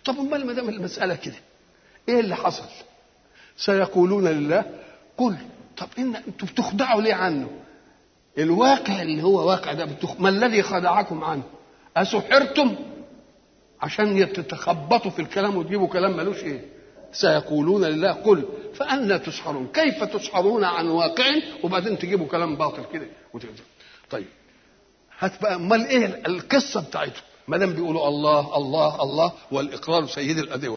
طب امال ما دام المساله كده ايه اللي حصل سيقولون لله قل طب ان انتم بتخدعوا ليه عنه الواقع اللي هو واقع ده بتخ... ما الذي خدعكم عنه أسحرتم عشان تتخبطوا في الكلام وتجيبوا كلام ملوش ايه سيقولون لله قل فأنا تسحرون كيف تسحرون عن واقع وبعدين تجيبوا كلام باطل كده وتقدر. طيب هات بقى امال ايه القصه بتاعتهم ما دام بيقولوا الله الله الله والاقرار سيد الادوات